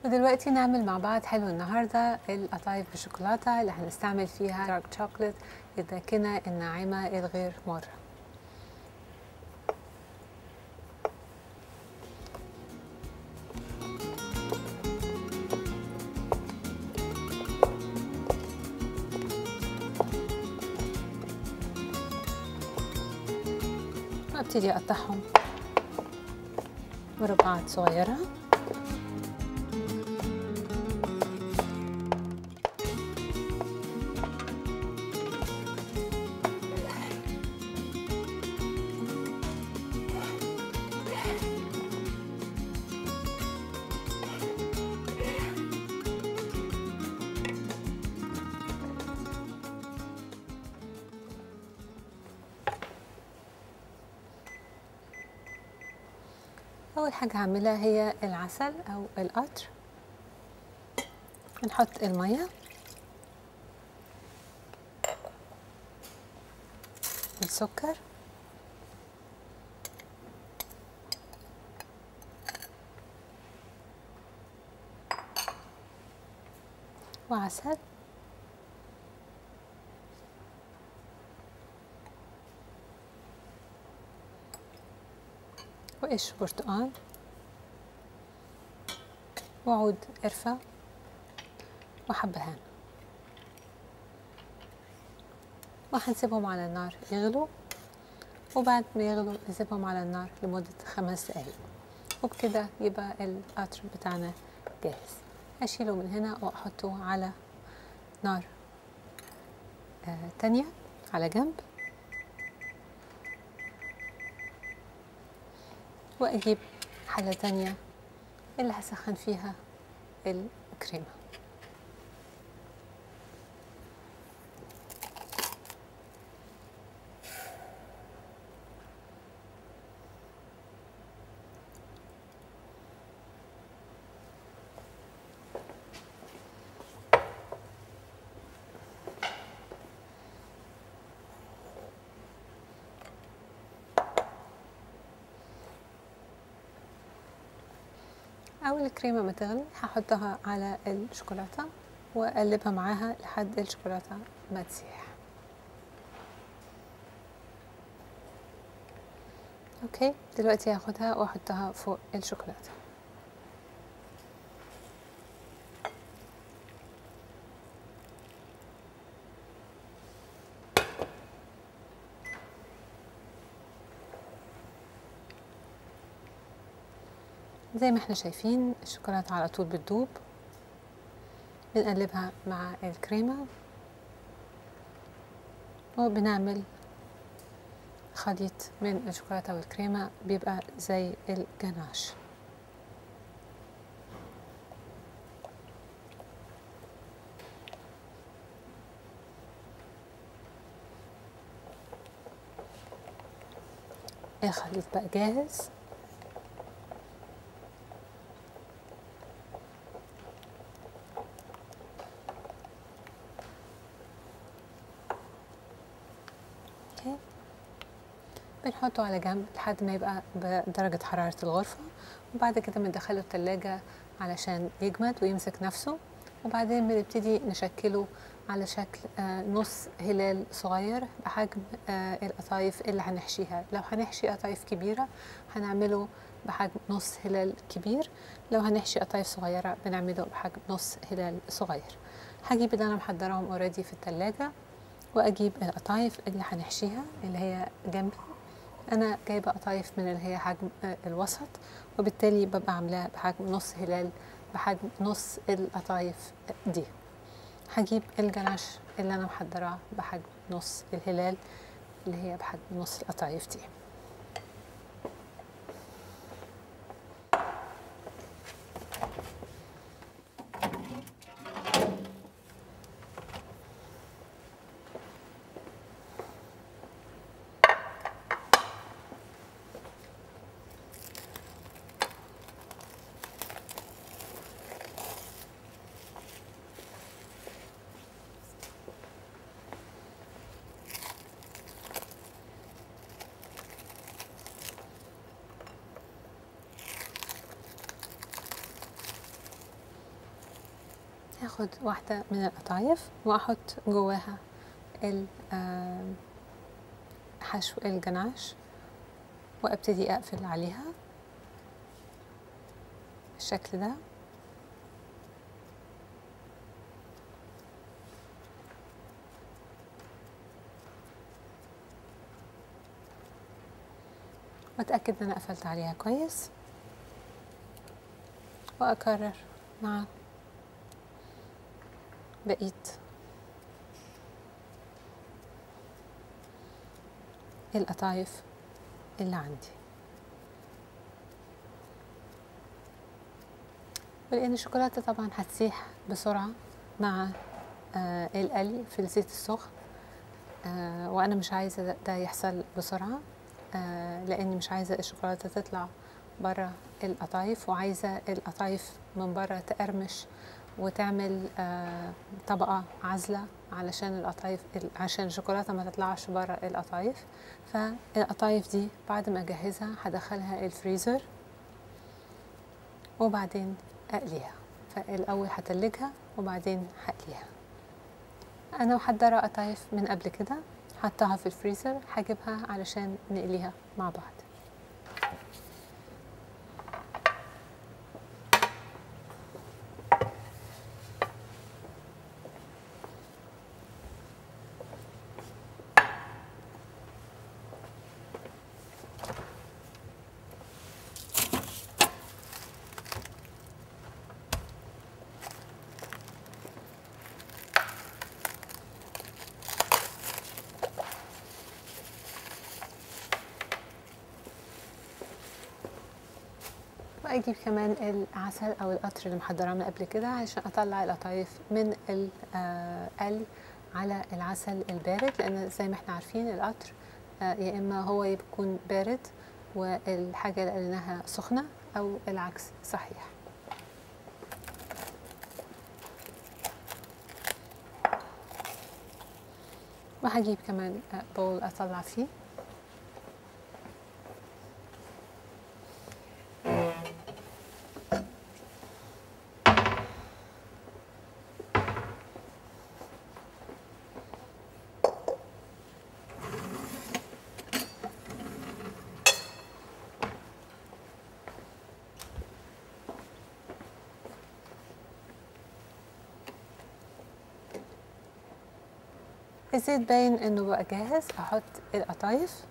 ودلوقتي نعمل مع بعض حلو النهارده القطايف بالشوكولاته اللي هنستعمل فيها دارك شوكليت الداكنه الناعمه الغير مره وابتدي اقطعهم مربعات صغيره أول حاجة هعملها هي العسل أو القطر نحط المية السكر وعسل وقش برتقال وعود قرفة وحبهان وهنسيبهم على النار يغلوا وبعد ما يغلوا نسيبهم على النار لمدة خمس دقايق وبكده يبقى القطر بتاعنا جاهز هشيله من هنا وأحطه على نار آه تانية على جنب وأجيب حلة تانية اللي هسخن فيها الكريمة أول الكريمة ما تغلي هحطها على الشوكولاتة وأقلبها معاها لحد الشوكولاتة ما تسيح أوكي دلوقتي هاخدها وأحطها فوق الشوكولاتة زي ما احنا شايفين الشوكولاتة على طول بتدوب بنقلبها مع الكريمة وبنعمل خليط من الشوكولاتة والكريمة بيبقى زي الجناش الخليط بقى جاهز اوكي بنحطه على جنب لحد ما يبقى بدرجة حرارة الغرفة وبعد كده بندخله التلاجة علشان يجمد ويمسك نفسه وبعدين بنبتدي نشكله على شكل آه نص هلال صغير بحجم آه القطايف اللي هنحشيها لو هنحشي قطايف كبيرة هنعمله بحجم نص هلال كبير لو هنحشي قطايف صغيرة بنعمله بحجم نص هلال صغير هجيب اللي أنا محضراهم اوريدي في التلاجة واجيب القطايف اللي هنحشيها اللي هي جنبي انا جايبه قطايف من اللي هي حجم الوسط وبالتالي ببقى عاملاها بحجم نص هلال بحجم نص القطايف دي هجيب الجناش اللي انا محضراه بحجم نص الهلال اللي هي بحجم نص القطايف دي هاخد واحدة من القطايف وأحط جواها ال- آم، حشو الجناش وأبتدي أقفل عليها بالشكل ده وأتأكد إن أنا قفلت عليها كويس وأكرر مع بقية القطايف اللي عندي ولأن الشوكولاتة طبعا هتسيح بسرعة مع آه القلي في الزيت السخن آه وأنا مش عايزة ده- ده يحصل بسرعة آه لأني مش عايزة الشوكولاتة تطلع بره القطايف وعايزة القطايف من بره تقرمش وتعمل آه طبقة عازلة علشان القطايف ال- عشان الشوكولاتة ما تطلعش بره القطايف فالقطايف دي بعد ما أجهزها هدخلها الفريزر وبعدين أقليها فالأول هتلجها وبعدين هقليها أنا محضرة قطايف من قبل كده حطها في الفريزر هجيبها علشان نقليها مع بعض واجيب كمان العسل او القطر اللي محضراه من قبل كده عشان اطلع القطايف من القلي على العسل البارد لان زي ما احنا عارفين القطر آه، يا اما هو يكون بارد والحاجه اللي قلناها سخنه او العكس صحيح وهجيب كمان آه، بول اطلع فيه الزيت باين انه بقى جاهز احط القطايف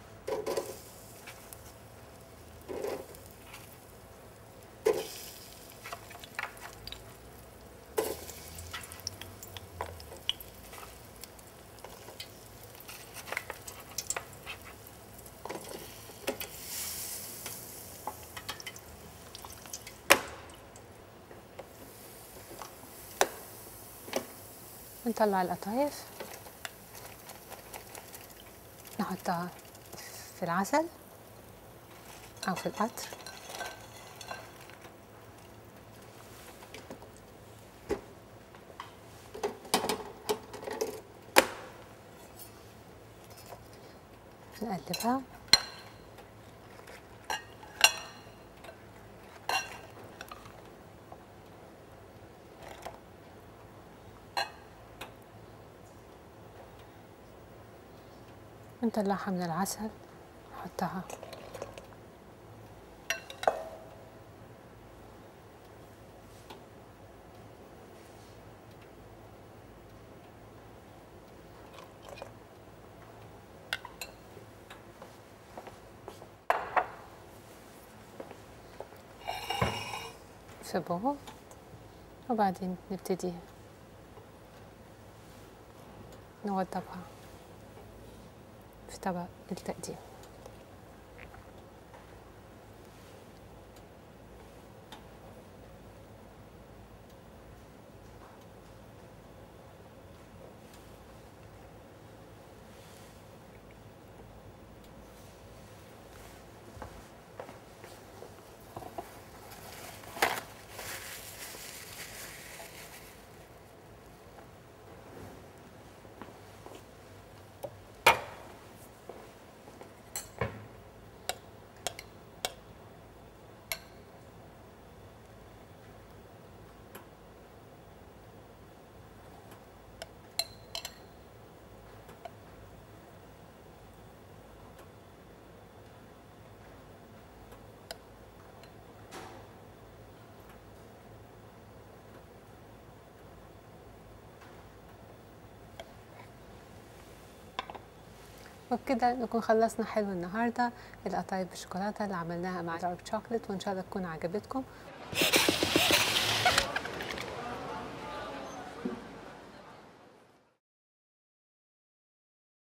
نطلع القطايف نحطها في العسل أو في القطر نقلبها نطلعها من العسل نحطها في بول وبعدين نبتدي نوضبها في طبق التقديم وبكده نكون خلصنا حلو النهارده القطايف بالشوكولاته اللي عملناها مع دارك شوكليت وان شاء الله تكون عجبتكم